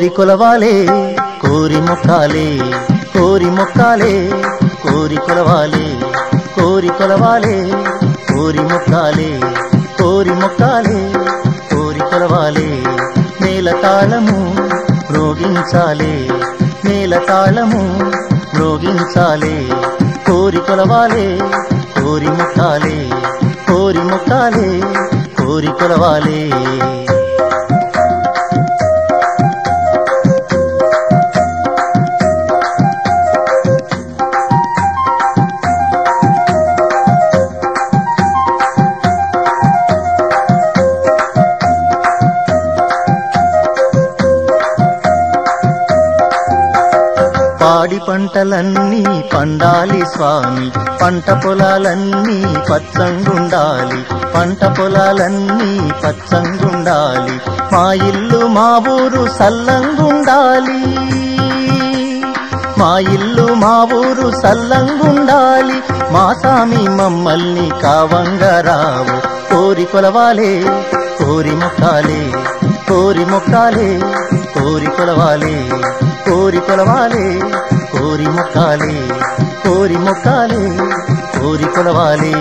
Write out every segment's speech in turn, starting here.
కోరి కొలవాలే కోరి మొక్కాలే కోరి మొక్కాలే కోరి కొలవాలే కోరి కొలవాలే కోరి మొక్కాలే కోరి మొక్కాలే కోరి కొలవాలే నేల తాళము మ్రోగించాలే నేల తాళము మ్రోగించాలే కోరి కొలవాలే కోరి మొక్కాలే కోరి మొక్కాలే కోరి కొలవాలే పాడి పంటలన్నీ పండాలి స్వామి పంట పొలాలన్నీ పచ్చంగుండాలి పంట పొలాలన్నీ పచ్చంగుండాలి మా ఇల్లు మా ఊరు సల్లంగుండాలి మా ఇల్లు మా ఊరు సల్లంగుండాలి మా సామి మమ్మల్ని కావంగరావు కోరి కొలవాలే కోరి మొక్కాలే కోరి మొక్కాలే కోరి కొలవాలే కోరి కొలవాలే కోరి మొక్కాలే కోరి మొక్కాలే కోరి కొలవాలే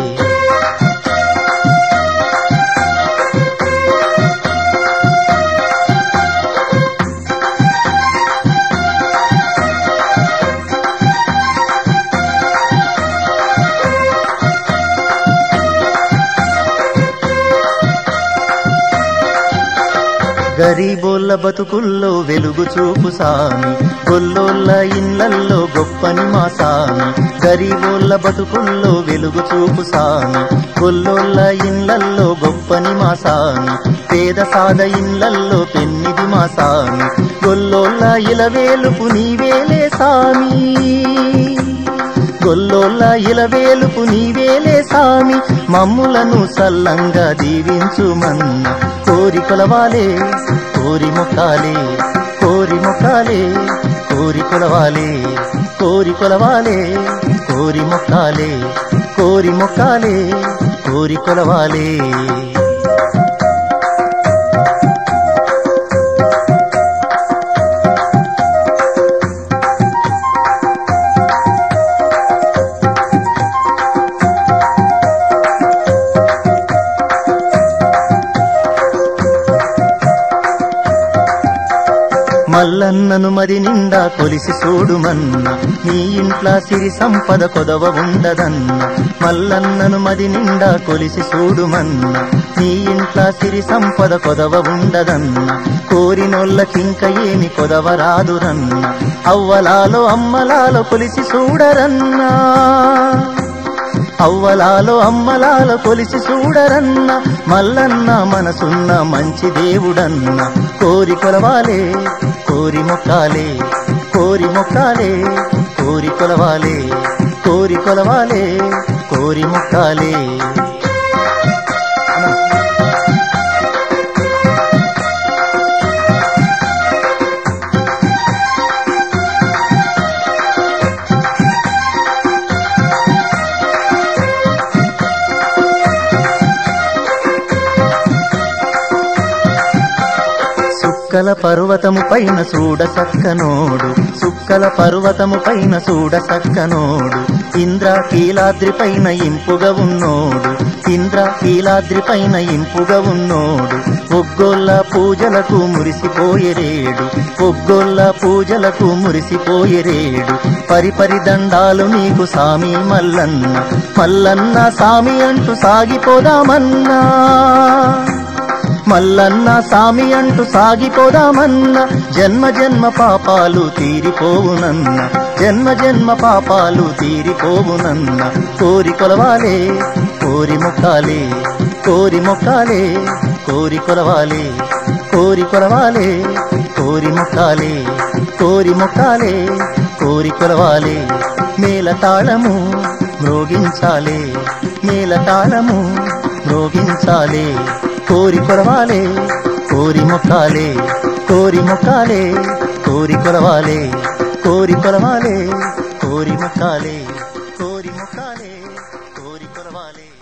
గరీబోళ్ళ బతుకుల్లో వెలుగు చూపు సామి గొల్లోళ్ళ ఇళ్ళల్లో గొప్పని మా సామి గరీబోళ్ళ బతుకుల్లో వెలుగు చూపు సామి గొల్లోళ్ళ ఇళ్ళల్లో గొప్పని మా సామి పేద సాద ఇళ్ళల్లో పెన్నిది మా సామి గొల్లోళ్ళ ఇలవేలుపు నీవేలే సామి గొల్లోళ్ళ ఇలవేలుపు నీవేలే సామి మమ్ములను సల్లంగా దీవించుమన్న కోరి కొలవాలే కోరి మొక్కాలే కోరి మొక్కాలే కోరి కొలవాలే కోరి కొలవాలే కోరి మొక్కాలే కోరి మొక్కాలే కోరి కొలవాలే మల్లన్నను మరి నిండా కొలిసి చూడుమన్న నీ ఇంట్ల సిరి సంపద కొదవ ఉండదన్న మల్లన్నను మది నిండా కొలిసి చూడుమన్న నీ ఇంట్ల సిరి సంపద కొదవ ఉండదన్న కోరినోళ్ళకింక ఏమి కొదవ రాదురన్న అవ్వలాలో అమ్మలాలో కొలిసి చూడరన్నా అవ్వలాలో అమ్మలాలో కొలిసి చూడరన్న మల్లన్న మనసున్న మంచి దేవుడన్న కోరి కొలవాలే కోరి మొక్కాలే కోరి మొక్కాలే కోరి కొలవాలే కోరి కొలవాలే కోరి మొక్కాలే సుక్కల పర్వతము పైన చూడ సక్కనోడు సుక్కల పర్వతము పైన చూడ సక్కనోడు ఇంద్ర కీలాద్రి పైన ఇంపుగా ఉన్నోడు ఇంద్ర కీలాద్రి పైన ఇంపుగా ఉన్నోడు ఒగ్గోళ్ళ పూజలకు మురిసిపోయేరేడు ఒగ్గోళ్ళ పూజలకు మురిసిపోయేరేడు పరిపరి దండాలు నీకు సామి మల్లన్న మల్లన్న సామి అంటూ సాగిపోదామన్నా మల్లన్న సామి అంటూ సాగిపోదామన్న జన్మ జన్మ పాపాలు తీరిపోవునన్న జన్మ జన్మ పాపాలు తీరిపోవునన్న కోరి కొలవాలే కోరి మొక్కాలే కోరి మొక్కాలే కోరి కొలవాలే కోరి కొలవాలే కోరి మొక్కాలే కోరి మొక్కాలే కోరి కొలవాలే మేల తాళము మ్రోగించాలే మేల తాళము మ్రోగించాలే కోరి కొలవాలే కోరి మొక్కాలే కోరి మొక్కాలే కోరి కొలవాలే కోరి కొలవాలే కోరి మొక్కాలే కోరి మొక్కాలే కోరి కొలవాలే